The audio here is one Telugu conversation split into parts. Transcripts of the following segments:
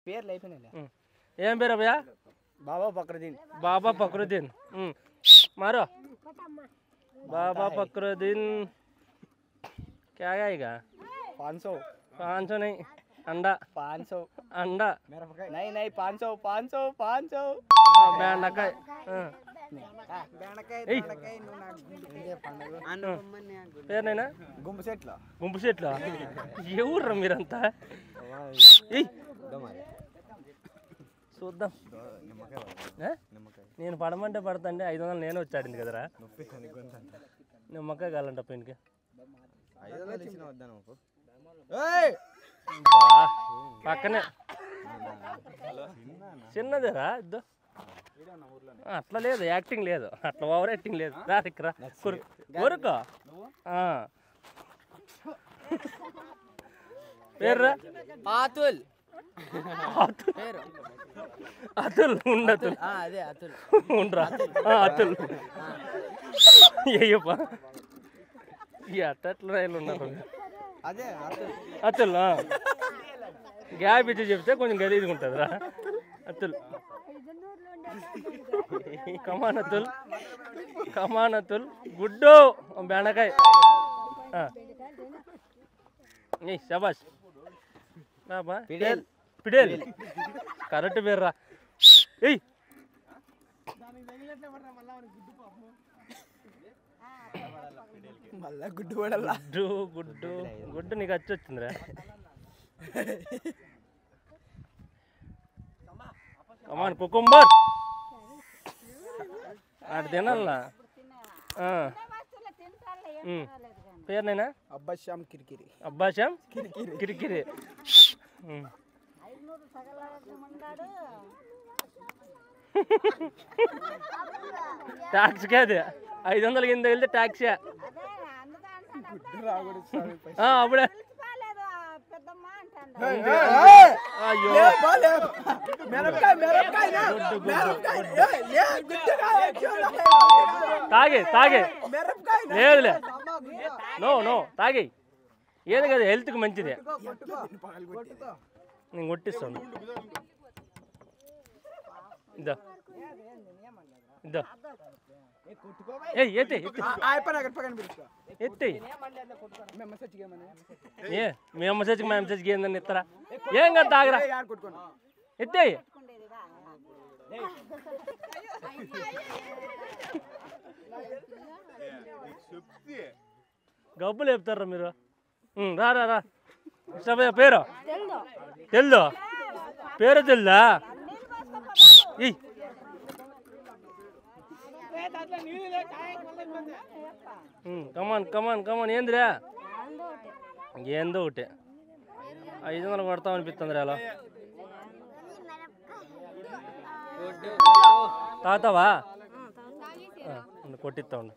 పేర్లు అయిపోయినాయి ఉమ్. ఏం పేరు అభయ బాబా ఫక్రుద్దీన్ బాబా ఫక్రుద్దీన్ ఉమ్. మారో బాబా ఫక్రుద్దీన్ क्या गाएगा पाँच सौ पाँच सौ नहीं अंडा पाँच सौ अंडा नहीं नहीं पाँच सौ पाँच सौ पाँच सौ బెండకాయ ఆ. ఏయ్. పేరునైనా గుంపు సెట్లో గుంపు చెట్ల ఎవర్రా మీరంతా ఏయ్. చూద్దాం ఏ? నేను పడమంటే పడతండి ఐదు వందలు నేను వచ్చాడింది కదరా నిమ్మకాయ కావాలంట పెయిన్కి బా, పక్కనే చిన్నదేరా ఇద్దో అట్లా లేదు యాక్టింగ్ లేదు అట్లా ఓవర్ యాక్టింగ్ లేదు రా ఇక్కడ కొరుకో పేర్రా అతుల్ అతుల్ అతుల్ ఉండు అతుల్ అదే అతుల్ ఉండరా ఆ, అతుల్ అయ్యప్ప ఎట్లా రైలు ఉన్నారు అదే అతుల్ అతుల్ ఆ. గ్యాప్ ఇచ్చి చెప్తే కొంచెం గలీజ్గా ఉంటుందిరా అతుల్ కమాన్ అతుల్ కమాన్ అతుల్ గుడ్డు బెండకాయ ఆ. ఏయ్ శబాష్ రాబా పిడేల్. పిడేల్ కరెక్ట్ పేర్రా ఏయ్ మళ్ళా గుడ్డు పడల్లా గుడ్డు గుడ్డు గుడ్డు నీకు వచ్చి వచ్చిందిరా కమాన్ కుకుంబర్ ఆడు తినాలా ఆ. ఉమ్. పేరునైనా అబ్బా శ్యామ్ కిరికిరి అబ్బాషం కిరికిరి ఉమ్. ట్యాక్స్కే అది ఐదు వందల కింద వెళ్తే ట్యాక్సీ అప్పుడే ఉంది. అయ్యో మిరపకాయ మిరపకాయ గుడ్డు, గుడ్డు, మిరపకాయ ఏ, ఏ, గుడ్డు కాదు. తాగే తాగే మిరపకాయ లేదులే నో నో తాగే ఏది కదా హెల్త్కి మంచిది నేను కొట్టిస్తాను ఇద్దా ఇద్దా ఏ ఎత్తే ఎత్తే అయిపోయినా అక్కడ పక్కన పిలుచుకో ఎత్తే మేము మెసేజ్ చేయమని ఏ మీ అమ్మ సచ్చికి మా అమ్మ సచ్చికి ఏందని ఇస్తారా ఏం కదా తాగరా యాడ్ కొట్టుకోండి ఎత్తే గబ్బులు చెప్తారా మీరు ఉమ్, రా రా రా ఇష్టపయ్య పేరు తెల్దు పేరు తెల్దా ఇయ్ కమాన్ కమాన్ కమాన్ ఏందిరా ఏందో ఒకటి ఐదు వందలు కొడతాం అనిపిస్తుంది రా తాతావా ఆ, ఉండు, కొట్టిస్తా ఉండు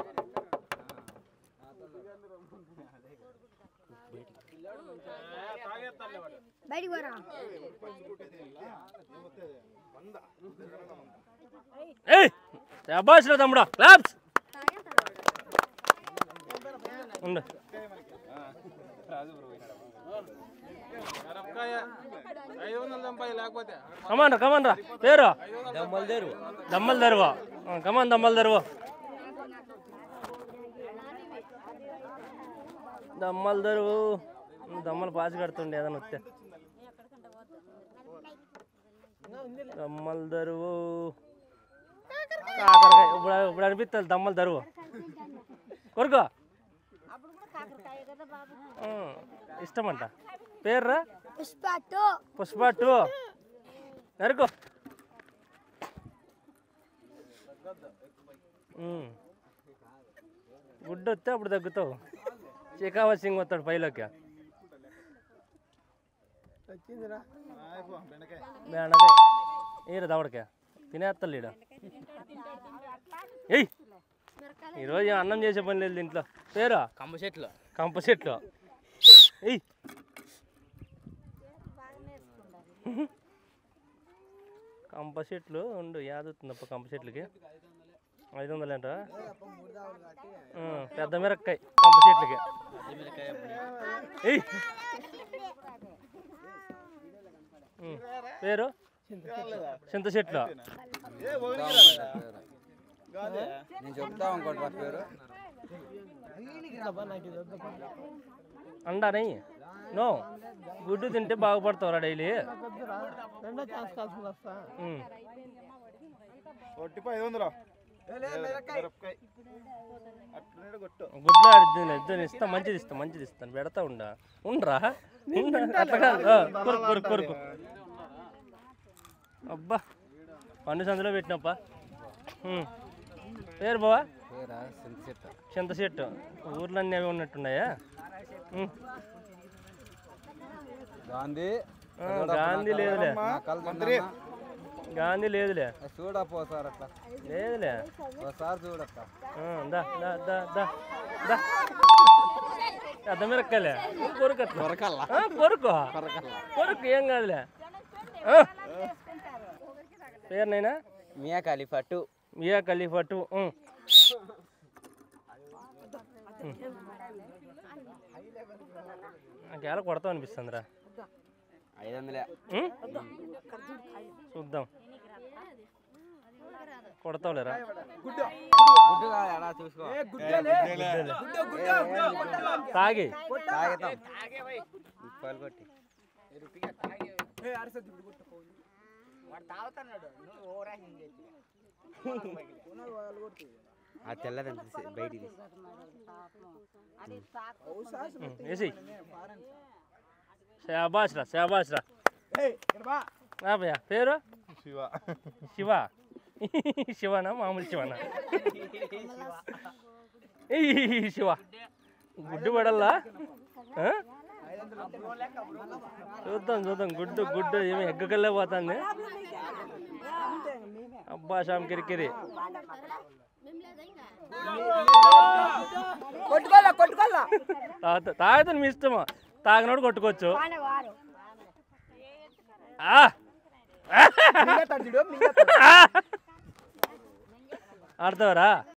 బయటికి పోరా ఏయ్ శబాష్రా తమ్ముడా క్లాప్స్ ఉండు కమాన్ రా కమాన్ రా పేరు దమ్మల్ దరువా కమాన్ దమ్మల్ దరువా దమ్మల్ దరువు దమ్మలు పాసి కడుతుండే ఏదైనా వస్తే దమ్మల్ దరువు కాకరకాయ ఇప్పుడు ఇప్పుడు అనిపిస్తుంది దమ్మలు దరువు కొరుకో ఉమ్, ఇష్టమంట పేర్రా పుష్ప టూ పుష్ప టూ నరుకో ఉమ్. గుడ్డు వస్తే అప్పుడు తగ్గుతావు చికావా సింగ్ వస్తాడు పైలోకి బెండకాయ ఏరు దవడకాయ తినేస్తాడు ఈడ ఏయ్ ఈరోజు ఏం అన్నం చేసే పని లేదు ఇంట్లో పేరు కంప చెట్లు కంప చెట్లు ఏయ్ కంప చెట్లు ఉండు యాదవుతుందప్ప కంప చెట్లకి ఐదు వందలు ఏంట పెద్ద మిరక్కాయ కంప చెట్లకి ఏయ్ ఉమ్. పేరు చింత చెట్లు నేను చెప్తా అనుకోండి నా పేరు అండానే నో గుడ్డు తింటే బాగుపడతావురా డైలీ రెండో ఛాన్స్ కాల్సింది వస్తా ఉమ్. ఒట్టిపై ఐదు వందలు మిరపకాయ అట్లనే కొట్టు గుడ్లు ఆడిద్దాను ఇద్దరు ఇస్తా మంచిది ఇస్తా మంచిది ఇస్తాను పెడతా ఉండా ఉండరా ఉండా అట్లా కాదు ఆ, కొరుకు కొరుకు కొరుకు అబ్బా పన్ను సందులో పెట్టినప్పా ఉమ్. పేరు బావా పేరా సింత చెట్టు చింత చెట్టు ఊర్లన్నీ అవి ఉన్నట్టున్నాయా ఉమ్. గాంధీ ఆ, గాంధీ లేదులే కలిసి గాంధీ లేదులే చూడప్ప ఒకసారి అట్లా లేదులే ఒకసారి చూడక్క ఆ, దా దా దా దా దా అర్థం మిరక్కలే కొరుకు అట్లా ఆ, కొరుకు కొరుకు ఏం కాదులే ఆ. పేరునైనా Mia Khalifa two Mia Khalifa two ఉమ్. ఉమ్. నాకు ఎలా కొడతావు అనిపిస్తుందిరా ఐదు వందలే ఉమ్? చూద్దాం కొడతావులేరా గుడ్డు కాదు ఎలా చూసుకో తాగి తాగుతాం ముప్పై కొట్టి ఆ తెల్లదంత బయటిది వేసి శాబాష్ రా శాబాష్ రా ఆ భయ్యా పేరు శివ శివ శివనా మామూలు శివనా ఏయ్ శివ గుడ్డు పడల్లా ఆ? చూద్దాం చూద్దాం గుడ్డు గుడ్డు ఏమి ఎగ్గకల్లే పోతుంది అబ్బా షామ్ కిరికిరి కొట్టుకోవాలా కొట్టుకోవాలా తాగుతా తాగుతాను మీ ఇష్టమా తాగినోడు కొట్టుకోవచ్చు వాడు వాడు ఆ! మింగేస్తాడు చూడు మింగేస్తాడు ఆడతావరా